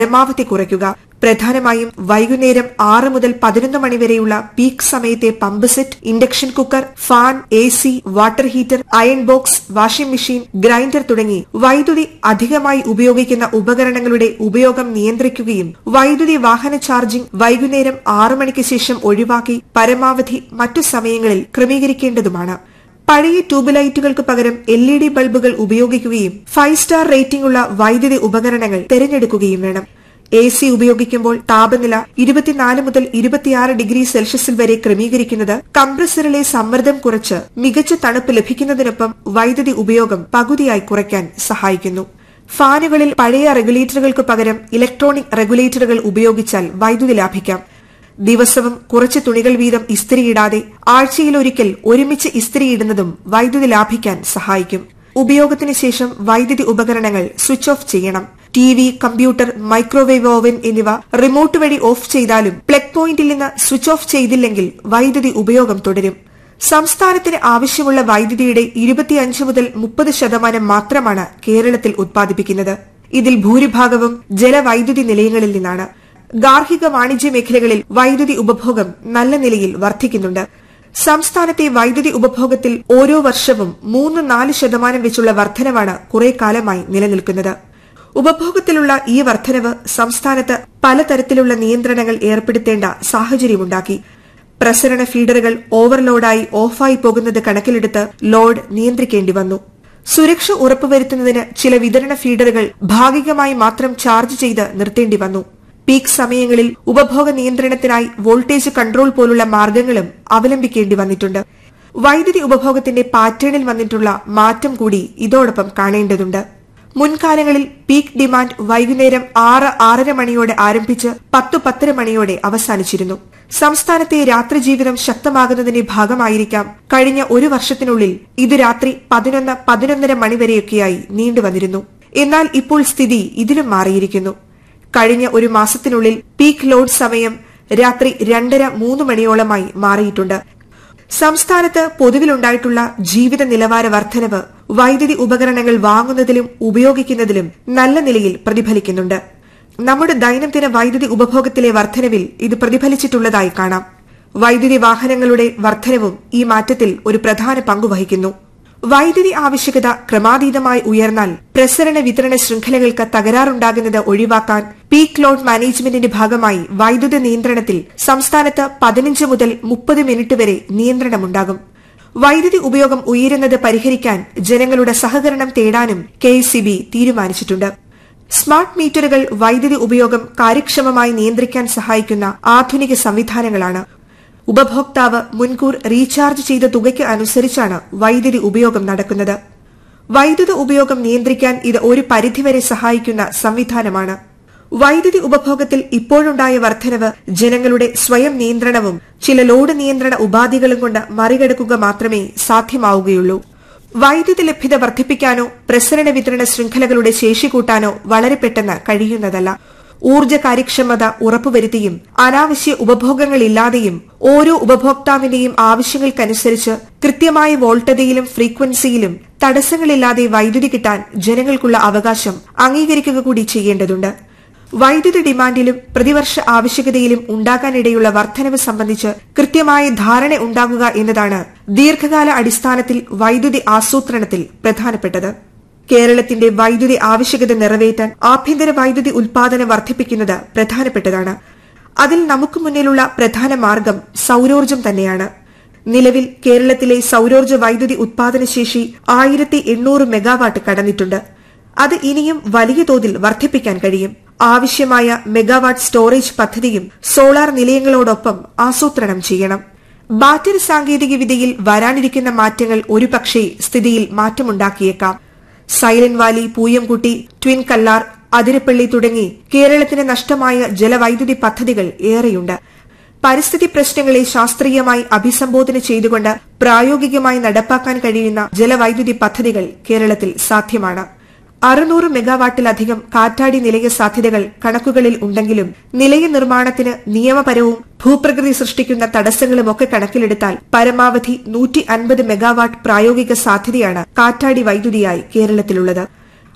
പരമാവധി കുറയ്ക്കുക പ്രധാനമായും വൈകുന്നേരം ആറ് മുതൽ പതിനൊന്ന് മണിവരെയുള്ള പീക്ക് സമയത്തെ pump set induction cooker fan A C water heater iron box washing machine grinder തുടങ്ങി വൈദ്യുതി അധികമായി ഉപയോഗിക്കുന്ന ഉപകരണങ്ങളുടെ ഉപയോഗം നിയന്ത്രിക്കുകയും വൈദ്യുതി വാഹന ചാർജിംഗ് വൈകുന്നേരം ആറു മണിക്ക് ശേഷം ഒഴിവാക്കി പരമാവധി മറ്റു സമയങ്ങളിൽ ക്രമീകരിക്കേണ്ടതുമാണ് പഴയ ട്യൂബ് ലൈറ്റുകൾക്ക് പകരം എൽ ഇ ഡി ബൾബുകൾ ഉപയോഗിക്കുകയും ഫൈവ് സ്റ്റാർ റേറ്റിംഗ് ഉള്ള വൈദ്യുതി ഉപകരണങ്ങൾ തിരഞ്ഞെടുക്കുകയും വേണം എ സി ഉപയോഗിക്കുമ്പോൾ താപനില ഇരുപത്തിനാല് മുതൽ ഇരുപത്തിയാറ് ഡിഗ്രി സെൽഷ്യസിൽ വരെ ക്രമീകരിക്കുന്നത് കംപ്രസറിലെ സമ്മർദ്ദം കുറച്ച് മികച്ച തണുപ്പ് ലഭിക്കുന്നതിനൊപ്പം വൈദ്യുതി ഉപയോഗം പകുതിയായി കുറയ്ക്കാൻ സഹായിക്കുന്നു ഫാനുകളിൽ പഴയ റെഗുലേറ്ററുകൾക്ക് പകരം ഇലക്ട്രോണിക് റെഗുലേറ്ററുകൾ ഉപയോഗിച്ചാൽ വൈദ്യുതി ലാഭിക്കാം ദിവസവും കുറച്ച് തുണികൾ വീതം ഇസ്തിരിയിടാതെ ആഴ്ചയിലൊരിക്കൽ ഒരുമിച്ച് ഇസ്തിരിയിടുന്നതും വൈദ്യുതി ലാഭിക്കാൻ സഹായിക്കും ഉപയോഗത്തിന് ശേഷം വൈദ്യുതി ഉപകരണങ്ങൾ സ്വിച്ച് ഓഫ് ചെയ്യണം T V computer microwave oven എന്നിവ റിമോട്ട് വഴി ഓഫ് ചെയ്താലും പ്ലഗ് പോയിന്റിൽ നിന്ന് സ്വിച്ച് ഓഫ് ചെയ്തില്ലെങ്കിൽ വൈദ്യുതി ഉപയോഗം തുടരും സംസ്ഥാനത്തിന് ആവശ്യമുള്ള വൈദ്യുതിയുടെ ഇരുപത്തിയഞ്ച് മുതൽ മുപ്പത് ശതമാനം മാത്രമാണ് കേരളത്തിൽ ഉത്പാദിപ്പിക്കുന്നത് ഇതിൽ ഭൂരിഭാഗവും ജലവൈദ്യുതി നിലയങ്ങളിൽ നിന്നാണ് ഗാർഹിക വാണിജ്യ മേഖലകളിൽ വൈദ്യുതി ഉപഭോഗം നല്ല നിലയിൽ വർദ്ധിക്കുന്നുണ്ട് സംസ്ഥാനത്തെ വൈദ്യുതി ഉപഭോഗത്തിൽ ഓരോ വർഷവും മൂന്ന് നാല് ശതമാനം വെച്ചുള്ള വർധനവാണ് കുറെ കാലമായി നിലനിൽക്കുന്നത് ഉപഭോഗത്തിലുള്ള ഈ വർധനവ് സംസ്ഥാനത്ത് പലതരത്തിലുള്ള നിയന്ത്രണങ്ങൾ ഏർപ്പെടുത്തേണ്ട സാഹചര്യമുണ്ടാക്കി പ്രസരണ ഫീഡറുകൾ ഓവർലോഡായി ഓഫായി പോകുന്നത് കണക്കിലെടുത്ത് ലോഡ് നിയന്ത്രിക്കേണ്ടി വന്നു സുരക്ഷ ഉറപ്പുവരുത്തുന്നതിന് ചില വിതരണ ഫീഡറുകൾ ഭാഗികമായി മാത്രം ചാർജ് ചെയ്ത് നിർത്തേണ്ടി വന്നു പീക്ക് സമയങ്ങളിൽ ഉപഭോഗ നിയന്ത്രണത്തിനായി വോൾട്ടേജ് കൺട്രോൾ പോലുള്ള മാർഗങ്ങളും അവലംബിക്കേണ്ടി വന്നിട്ടുണ്ട് വൈദ്യുതി ഉപഭോഗത്തിന്റെ പാറ്റേണിൽ വന്നിട്ടുള്ള മാറ്റം കൂടി ഇതോടൊപ്പം കാണേണ്ടതുണ്ട് മുൻകാലങ്ങളിൽ പീക്ക് ഡിമാൻഡ് വൈകുന്നേരം ആറ് ആറര മണിയോടെ ആരംഭിച്ച് പത്തു പത്തര മണിയോടെ അവസാനിച്ചിരുന്നു സംസ്ഥാനത്തെ രാത്രി ജീവിതം ശക്തമാകുന്നതിന്റെ ഭാഗമായിരിക്കാം കഴിഞ്ഞ ഒരു വർഷത്തിനുള്ളിൽ ഇത് രാത്രി പതിനൊന്ന് പതിനൊന്നര മണിവരെയൊക്കെയായി നീണ്ടുവന്നിരുന്നു എന്നാൽ ഇപ്പോൾ സ്ഥിതി ഇതിലും മാറിയിരിക്കുന്നു കഴിഞ്ഞ ഒരു മാസത്തിനുള്ളിൽ പീക്ക് ലോഡ് സമയം രാത്രി രണ്ടര മൂന്ന് മണിയോളമായി മാറിയിട്ടുണ്ട് സംസ്ഥാനത്ത് പൊതുവിലുണ്ടായിട്ടുള്ള ജീവിത നിലവാര വർധനവ് വൈദ്യുതി ഉപകരണങ്ങൾ വാങ്ങുന്നതിലും ഉപയോഗിക്കുന്നതിലും നല്ല നിലയിൽ പ്രതിഫലിക്കുന്നുണ്ട് നമ്മുടെ ദൈനംദിന വൈദ്യുതി ഉപഭോഗത്തിലെ വർധനവിൽ ഇത് പ്രതിഫലിച്ചിട്ടുള്ളതായി കാണാം വൈദ്യുതി വാഹനങ്ങളുടെ വർധനവും ഈ മാറ്റത്തിൽ ഒരു പ്രധാന പങ്കുവഹിക്കുന്നു വൈദ്യുതി ആവശ്യകത ക്രമാതീതമായി ഉയർന്നാൽ പ്രസരണ വിതരണ ശൃംഖലകൾക്ക് തകരാറുണ്ടാകുന്നത് ഒഴിവാക്കാൻ പീക്ക് ലോഡ് മാനേജ്മെന്റിന്റെ ഭാഗമായി വൈദ്യുത നിയന്ത്രണത്തിൽ സംസ്ഥാനത്ത് പതിനഞ്ച് മുതൽ മുപ്പത് മിനിറ്റ് വരെ നിയന്ത്രണമുണ്ടാകും വൈദ്യുതി ഉപയോഗം ഉയരുന്നത് പരിഹരിക്കാൻ ജനങ്ങളുടെ സഹകരണം തേടാനും കെ തീരുമാനിച്ചിട്ടുണ്ട് സ്മാർട്ട് മീറ്ററുകൾ വൈദ്യുതി ഉപയോഗം കാര്യക്ഷമമായി നിയന്ത്രിക്കാൻ സഹായിക്കുന്ന ആധുനിക സംവിധാനങ്ങളാണ് ഉപഭോക്താവ് മുൻകൂർ റീചാർജ് ചെയ്ത തുകയ്ക്ക് അനുസരിച്ചാണ് വൈദ്യുതി ഉപയോഗം നടക്കുന്നത് വൈദ്യുത ഉപയോഗം നിയന്ത്രിക്കാൻ ഇത് ഒരു പരിധിവരെ സഹായിക്കുന്ന സംവിധാനമാണ് വൈദ്യുതി ഉപഭോഗത്തിൽ ഇപ്പോഴുണ്ടായ വർധനവ് ജനങ്ങളുടെ സ്വയം നിയന്ത്രണവും ചില ലോഡ് നിയന്ത്രണ ഉപാധികളും കൊണ്ട് മറികടക്കുക മാത്രമേ സാധ്യമാവുകയുള്ളൂ വൈദ്യുതി ലഭ്യത വർദ്ധിപ്പിക്കാനോ പ്രസരണ വിതരണ ശൃംഖലകളുടെ ശേഷി കൂട്ടാനോ വളരെ പെട്ടെന്ന് കഴിയുന്നതല്ല ഊർജ്ജ കാര്യക്ഷമത ഉറപ്പുവരുത്തിയും അനാവശ്യ ഉപഭോഗങ്ങളില്ലാതെയും ഓരോ ഉപഭോക്താവിന്റെയും ആവശ്യങ്ങൾക്കനുസരിച്ച് കൃത്യമായ വോൾട്ടതയിലും ഫ്രീക്വൻസിയിലും തടസ്സങ്ങളില്ലാതെ വൈദ്യുതി കിട്ടാൻ ജനങ്ങൾക്കുള്ള അവകാശം അംഗീകരിക്കുക കൂടി ചെയ്യേണ്ടതുണ്ട് വൈദ്യുതി ഡിമാൻഡിലും പ്രതിവർഷ ആവശ്യകതയിലും ഉണ്ടാകാനിടയുള്ള വർധനവ് സംബന്ധിച്ച് കൃത്യമായ ധാരണ ഉണ്ടാകുക എന്നതാണ് ദീർഘകാല അടിസ്ഥാനത്തിൽ വൈദ്യുതി ആസൂത്രണത്തിൽ പ്രധാനപ്പെട്ടത് കേരളത്തിന്റെ വൈദ്യുതി ആവശ്യകത നിറവേറ്റാൻ ആഭ്യന്തര വൈദ്യുതി ഉൽപാദനം വർദ്ധിപ്പിക്കുന്നത് പ്രധാനപ്പെട്ടതാണ് അതിൽ നമുക്ക് മുന്നിലുള്ള പ്രധാന മാർഗം സൌരോർജ്ജം തന്നെയാണ് നിലവിൽ കേരളത്തിലെ സൌരോർജ്ജ വൈദ്യുതി ഉത്പാദനശേഷി ആയിരത്തി എണ്ണൂറ് മെഗാവാട്ട് കടന്നിട്ടുണ്ട് അത് ഇനിയും വലിയ തോതിൽ വർദ്ധിപ്പിക്കാൻ കഴിയും ആവശ്യമായ മെഗാവാട്ട് സ്റ്റോറേജ് പദ്ധതിയും സോളാർ നിലയങ്ങളോടൊപ്പം ആസൂത്രണം ചെയ്യണം ബാറ്ററി സാങ്കേതിക വിദ്യയിൽ വരാനിരിക്കുന്ന മാറ്റങ്ങൾ ഒരുപക്ഷേ സ്ഥിതിയിൽ മാറ്റമുണ്ടാക്കിയേക്കാം Silent Valley Pooyamkutty twin Kallar Athirappilly തുടങ്ങി കേരളത്തിന് നഷ്ടമായ ജലവൈദ്യുതി പദ്ധതികൾ ഏറെയുണ്ട് പരിസ്ഥിതി പ്രശ്നങ്ങളെ ശാസ്ത്രീയമായി അഭിസംബോധന ചെയ്തുകൊണ്ട് പ്രായോഗികമായി നടപ്പാക്കാൻ കഴിയുന്ന ജലവൈദ്യുതി പദ്ധതികൾ കേരളത്തിൽ സാധ്യമാണ് അറുന്നൂറ് മെഗാവാട്ടിലധികം കാറ്റാടി നിലയ സാധ്യതകൾ കണക്കുകളിൽ ഉണ്ടെങ്കിലും നിലയ നിർമ്മാണത്തിന് നിയമപരവും ഭൂപ്രകൃതി സൃഷ്ടിക്കുന്ന തടസ്സങ്ങളുമൊക്കെ കണക്കിലെടുത്താൽ പരമാവധി നൂറ്റി അൻപത് മെഗാവാട്ട് പ്രായോഗിക സാധ്യതയാണ് കാറ്റാടി വൈദ്യുതിയായി കേരളത്തിലുള്ളത്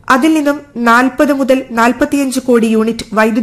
അതിൽ നിന്നും നാൽപ്പത് മുതൽ നാൽപ്പത്തിയഞ്ച് കോടി യൂണിറ്റ് വൈദ്യുതി